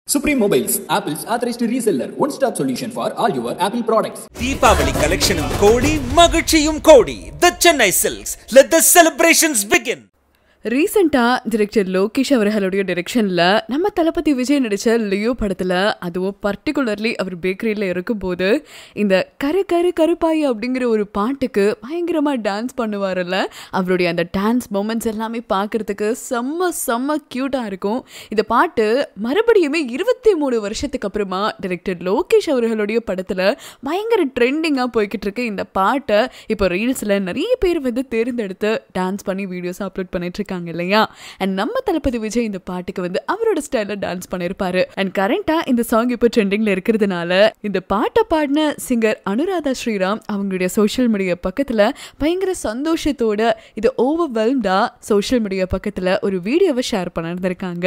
Supreme Mobiles, Apple's authorized reseller, one-stop solution for all your Apple products. Deepavali கலெக்ஷனும் கோடி மகிழ்ச்சியும் கோடி the Chennai silks let the celebrations begin ரீசெண்டாக director Lokesh அவர்களுடைய டிரெக்ஷனில் நம்ம தளபதி விஜய் நடித்த லியோ படத்தில் அதுவும் பர்டிகுலர்லி அவர் பேக்கரியில் இருக்கும்போது இந்த கரு கரு கருப்பாய் அப்படிங்கிற ஒரு பாட்டுக்கு பயங்கரமாக டான்ஸ் பண்ணுவார்ல அவருடைய அந்த டான்ஸ் மூமெண்ட்ஸ் எல்லாமே பார்க்குறதுக்கு செம்ம செம்ம க்யூட்டாக இருக்கும் இந்த பாட்டு மறுபடியுமே இருபத்தி மூணு வருஷத்துக்கு அப்புறமா டிரெக்டர் லோகேஷ் அவர்களுடைய படத்தில் பயங்கர ட்ரெண்டிங்காக போய்கிட்டு இருக்கு இந்த பாட்டை இப்போ ரீல்ஸில் நிறைய பேர் வந்து தேர்ந்தெடுத்து டான்ஸ் பண்ணி வீடியோஸ் அப்லோட் பண்ணிட்டு இருக்காங்க இல்லையா அண்ட் நம்ம தளபதி விஜய் இந்த பாட்டுக்கு வந்து அவரோட ஸ்டைலில் டான்ஸ் பண்ணியிருப்பாரு அண்ட் கரண்டாக இந்த சாங் இப்போ ட்ரெண்டிங்கில் இருக்கிறதுனால இந்த பாட்டை பாடின சிங்கர் அனுராதா ஸ்ரீராம் அவங்களுடைய சோஷியல் மீடியா பக்கத்தில் பயங்கர சந்தோஷத்தோட இது ஓவர்வெல்ம்டா சோஷியல் மீடியா பக்கத்தில் ஒரு வீடியோவை ஷேர் பண்ணிருந்திருக்காங்க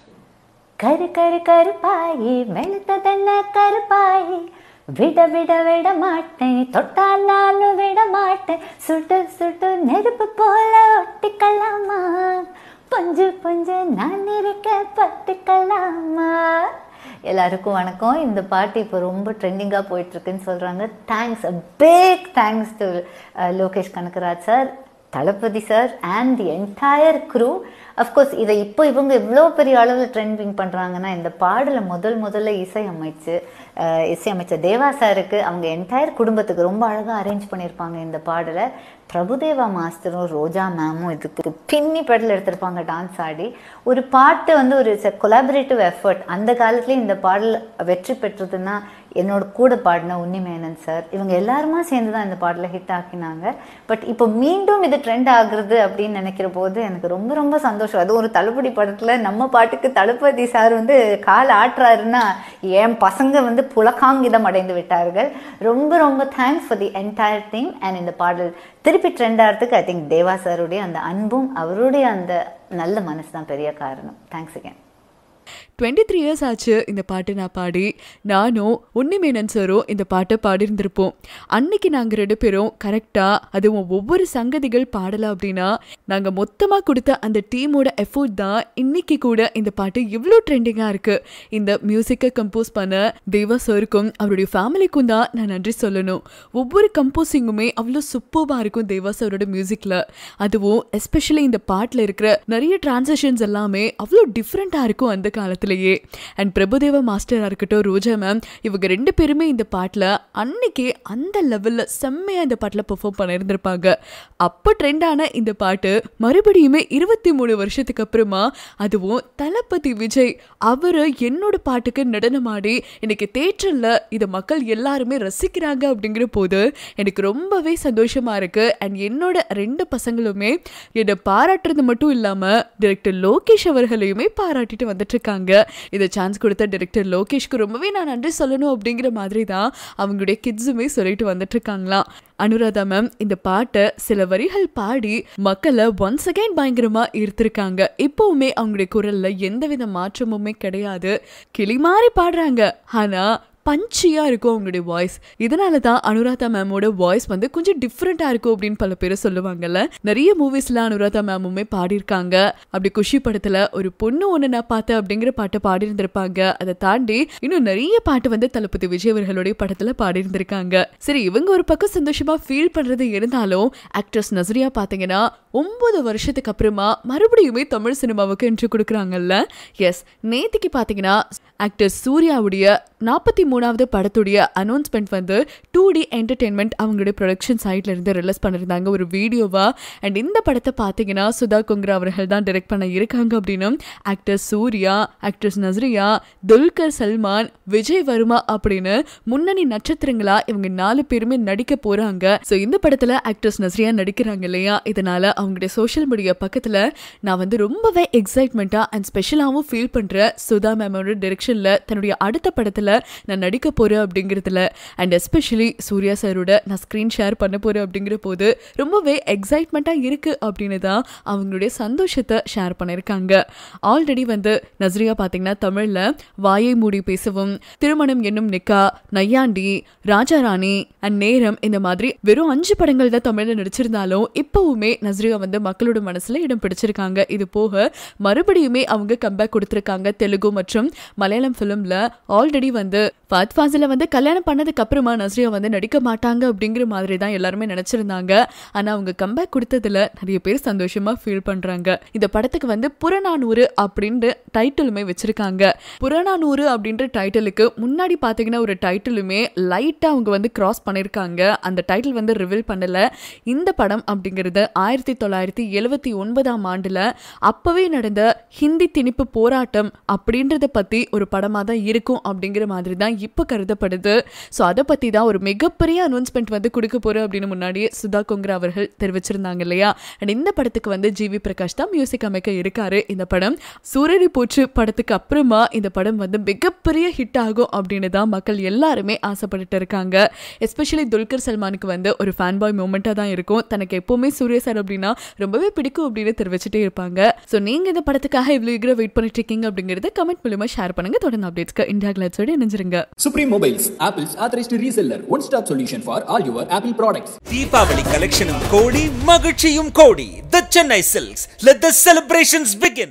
கரு கரு கருப்பாயி வெளுத்ததென்ன கருப்பாயி விட விட விட மாட்டேன் தொட்டால் நானும் விட மாட்டேன் சுட்டு சுட்டு நெருப்பு போல ஒட்டிக்கலாமா பஞ்சு பஞ்சு நான் இருக்க பட்டுக்கலாமா எல்லாருக்கும் வணக்கம் இந்த பாட்டு இப்போ ரொம்ப ட்ரெண்டிங்காக போயிட்டுருக்குன்னு சொல்கிறாங்க thanks a big thanks to Lokesh Kanagaraj sir Thalapathy sir and the entire crew of course இதை இப்போ இவங்க இவ்வளோ பெரிய அளவில் ட்ரெண்டிங் பண்ணுறாங்கன்னா இந்த பாடலை முதல் முதல்ல இசை அமைச்சு அஹ், இசை அமைச்ச தேவா சாருக்கு அவங்க என்டையர் குடும்பத்துக்கு ரொம்ப அழகாக அரேஞ்ச் பண்ணியிருப்பாங்க இந்த பாடலை பிரபுதேவா மாஸ்டரும் ரோஜா மேமும் இதுக்கு பின்னி பெடல் எடுத்திருப்பாங்க டான்ஸ் ஆடி ஒரு பாட்டு வந்து ஒரு கொலாபரேட்டிவ் எஃபர்ட் அந்த காலத்துலேயே இந்த பாடல் வெற்றி பெற்றதுன்னா என்னோட கூட பாடின உன்னிமேனன் சார் இவங்க எல்லாருமா சேர்ந்து தான் இந்த பாடலை ஹிட் ஆக்கினாங்க பட் இப்போ மீண்டும் இது ட்ரெண்ட் ஆகுறது அப்படின்னு நினைக்கிற போது எனக்கு ரொம்ப ரொம்ப சந்தோஷம் அது ஒரு தளபதி படத்தில் நம்ம பாட்டுக்கு தளபதி சார் வந்து கால் ஆட்டுறாருன்னா என் பசங்க வந்து புலகாங்கிதம் அடைந்து விட்டார்கள் ரொம்ப ரொம்ப thanks for the entire team and இந்த பாடல் திருப்பி ட்ரெண்ட் ஆகிறதுக்கு ஐ திங்க் தேவா சாருடைய அந்த அன்பும் அவருடைய அந்த நல்ல மனசு தான் பெரிய காரணம் thanks again twenty three years ஆச்சு இந்த பாட்டு நான் பாடி நானும் உன்னிமேனன் சாரும் இந்த பாட்டை பாடியிருந்திருப்போம் அன்னைக்கு நாங்கள் ரெண்டு பேரும் கரெக்டாக அதுவும் ஒவ்வொரு சங்கதிகள் பாடலாம் அப்படின்னா நாங்கள் மொத்தமாக கொடுத்த அந்த டீமோட எஃபோர்ட் தான் இன்னைக்கு கூட இந்த பாட்டு இவ்வளோ ட்ரெண்டிங்காக இருக்குது இந்த மியூசிக்கை கம்போஸ் பண்ண தேவா சாருக்கும் அவருடைய ஃபேமிலிக்கும் தான் நான் நன்றி சொல்லணும் ஒவ்வொரு கம்போசிங்குமே அவ்வளோ சூப்பராக இருக்கும் தேவா சாரோட மியூசிக்கில் அதுவும் எஸ்பெஷலி இந்த பாட்டில் இருக்கிற நிறைய டிரான்சாக்ஷன்ஸ் எல்லாமே அவ்வளோ டிஃப்ரெண்ட்டாக இருக்கும் அந்த காலத்திலேயே அண்ட் பிரபுதேவா மாஸ்டராக இருக்கட்டும் ரோஜா மேம் இவங்க ரெண்டு பேருமே இந்த பாட்டில் அன்னைக்கே அந்த லெவலில் செம்மையாக இந்த பாட்டில் பெர்ஃபார்ம் பண்ணியிருந்திருப்பாங்க அப்போ ட்ரெண்டான இந்த பாட்டு மறுபடியுமே இருபத்தி மூணு வருஷத்துக்கு அப்புறமா அதுவும் தளபதி விஜய் அவர் என்னோட பாட்டுக்கு நடனமாடி இன்னைக்கு தேட்டரில் இதை மக்கள் எல்லாருமே ரசிக்கிறாங்க அப்படிங்கிற போது எனக்கு ரொம்பவே சந்தோஷமா இருக்கு அண்ட் என்னோட ரெண்டு பசங்களுமே என்னை பாராட்டுறது மட்டும் இல்லாமல் டிரெக்டர் லோகேஷ் அவர்களையுமே பாராட்டிட்டு வந்துட்டு இருக்காங்க இதை சான்ஸ் கொடுத்த டிரெக்டர் லோகேஷ்க்கு ரொம்பவே நான் நன்றி சொல்லணும் அப்படிங்கிற மாதிரி தான் அவங்களுடைய கிட்ஸுமே சொல்லிட்டு வந்துட்டு இருக்காங்களாம் அனுராதா மேம் இந்த பாட்டை சில வரிகள் பாடி மக்களை ஒன்ஸ் அகைன் பயங்கரமா ஈர்த்திருக்காங்க இப்பவுமே அவங்களுடைய குரல்ல எந்தவித மாற்றமுமே கிடையாது கிளி மாதிரி பாடுறாங்க ஆனா பஞ்சியா இருக்கும் அவங்களுடைய வாய்ஸ் இதனால தான் அனுராதா மேமோட வாய்ஸ் வந்து கொஞ்சம் டிஃப்ரெண்டா இருக்கும் அப்படின்னு பல பேர் சொல்லுவாங்கல்ல நிறைய மூவிஸ்ல அனுராதா மேமுமே பாடியிருக்காங்க அப்படி குஷி படத்துல ஒரு பொண்ணு ஒண்ணு நான் பார்த்தேன் அப்படிங்கிற பாட்டை பாடியிருந்திருப்பாங்க அதை தாண்டி இன்னும் நிறைய பாட்டு வந்து தளபதி விஜய் அவர்களுடைய படத்துல பாடியிருந்திருக்காங்க சரி இவங்க ஒரு பக்கம் சந்தோஷமா ஃபீல் பண்றது இருந்தாலும் ஆக்ட்ரஸ் நசரியா பாத்தீங்கன்னா ஒன்பது வருஷத்துக்கு அப்புறமா மறுபடியுமே தமிழ் சினிமாவுக்கு என்ட்ரி கொடுக்குறாங்கல்ல எஸ் நேத்திக்கு பாத்தீங்கன்னா ஆக்டர் சூர்யாவுடைய நாற்பத்தி மூணாவது படத்துடைய அனௌன்ஸ்மெண்ட் வந்து டூ டி என்டர்டெயின்மெண்ட் அவங்களுடைய ப்ரொடக்ஷன் சைட்ல இருந்து ரிலீஸ் பண்ணியிருந்தாங்க ஒரு வீடியோவா அண்ட் இந்த படத்தை பார்த்தீங்கன்னா சுதா குங்ரா அவர்கள் தான் டைரக்ட் பண்ண இருக்காங்க அப்படின்னு ஆக்டர் சூர்யா ஆக்ட்ரஸ் நஸ்ரியா துல்கர் சல்மான் விஜய் வர்மா அப்படின்னு முன்னணி நட்சத்திரங்களா இவங்க நாலு பேருமே நடிக்க போறாங்க ஸோ இந்த படத்துல ஆக்ட்ரஸ் நஸ்ரியா நடிக்கிறாங்க இல்லையா இதனால அவங்களுடைய சோஷியல் மீடியா பக்கத்துல நான் வந்து ரொம்பவே எக்ஸைட்மெண்ட்டா அண்ட் ஸ்பெஷலாகவும் ஃபீல் பண்றேன் சுதா மேமோட டைரக்ஷன்ல தன்னுடைய அடுத்த படத்துல நான் நடிக்க போறேன் அப்படிங்கிறதுல அண்ட் எஸ்பெஷலி சூர்யா சாரோட நான் ஸ்க்ரீன் ஷேர் பண்ண போறேன் அப்படிங்கிற போது ரொம்பவே எக்ஸைட்மெண்ட்டா இருக்கு அப்படின்னு தான் அவங்களுடைய சந்தோஷத்தை ஷேர் பண்ணியிருக்காங்க ஆல்ரெடி வந்து நஸ்ரியா பார்த்தீங்கன்னா தமிழ்ல வாயை மூடி பேசவும் திருமணம் என்னும் நிக்கா நையாண்டி ராஜாராணி அண்ட் நேரம் இந்த மாதிரி வெறும் அஞ்சு படங்கள் தான் தமிழ்ல நடிச்சிருந்தாலும் இப்பவுமே நஸ்ரியா நஸ்ரியா வந்து மக்களோட மனசுல இடம் பிடிச்சிருக்காங்க இது போக மறுபடியுமே அவங்க கம்பேக் கொடுத்திருக்காங்க தெலுங்கு மற்றும் மலையாளம் ஃபிலிம்ல ஆல்ரெடி வந்து ஃபஹத் ஃபாசில வந்து கல்யாணம் பண்ணதுக்கு அப்புறமா நஸ்ரியா வந்து நடிக்க மாட்டாங்க அப்படிங்கிற மாதிரி தான் எல்லாருமே நினைச்சிருந்தாங்க ஆனா அவங்க கம்பேக் கொடுத்ததுல நிறைய பேர் சந்தோஷமா ஃபீல் பண்றாங்க இந்த படத்துக்கு வந்து புறநானூறு அப்படின்ற டைட்டிலுமே வச்சிருக்காங்க புறநானூறு அப்படின்ற டைட்டிலுக்கு முன்னாடி பாத்தீங்கன்னா ஒரு டைட்டிலுமே லைட்டா அவங்க வந்து கிராஸ் பண்ணிருக்காங்க அந்த டைட்டில் வந்து ரிவீல் பண்ணல இந்த படம் அப்படிங்கிறது ஆயிரத்தி தொள்ளாயிரத்தி எழுவத்தி ஒன்பதாம் ஆண்டுல அப்பவே நடந்த ஹிந்தி திணிப்பு போராட்டம் அப்படின்றத பத்தி ஒரு படமா தான் இருக்கும் அப்படிங்கிற மாதிரி தான் இப்போ கருதப்படுது ஸோ அதை பத்தி தான் ஒரு மிகப்பெரிய அனௌன்ஸ்மெண்ட் வந்து கொடுக்க போறோம் அப்படின்னு முன்னாடியே சுதா கொங்கரா அவர்கள் தெரிவிச்சிருந்தாங்க இல்லையா அண்ட் இந்த படத்துக்கு வந்து ஜிவி பிரகாஷ் தான் மியூசிக் அமைக்க இருக்காரு இந்த படம் சூரரி போச்சு படத்துக்கு அப்புறமா இந்த படம் வந்து மிகப்பெரிய ஹிட் ஆகும் அப்படின்னு தான் மக்கள் எல்லாருமே ஆசைப்பட்டுட்டு இருக்காங்க எஸ்பெஷலி துல்கர் சல்மானுக்கு வந்து ஒரு ஃபேன் பாய் மூமெண்ட்டாக தான் இருக்கும் தனக்கு எப்பவுமே சூர்யா சார் அப்படின்னா ரொம்பவே பிடிக்கும் அப்படின்னு தெரிவிச்சுட்டே இருப்பாங்க ஸோ நீங்க இந்த படத்துக்காக இவ்வளோ ஈகர வெயிட் பண்ணிட்டு இருக்கீங்க அப்படிங்கறத கமெண்ட் மூலமா ஷேர் பண்ணுங்க தொடர்ந்து அப்டேட்ஸ்க்கு இந்தியா கிளாஸோட இணைஞ்சிருங்க Supreme Mobiles, Apple's authorized reseller. One stop solution for all your Apple products. Deepavali கலெக்ஷனும் கோடி மகிழ்ச்சியும் கோடி the Chennai silks let the celebrations begin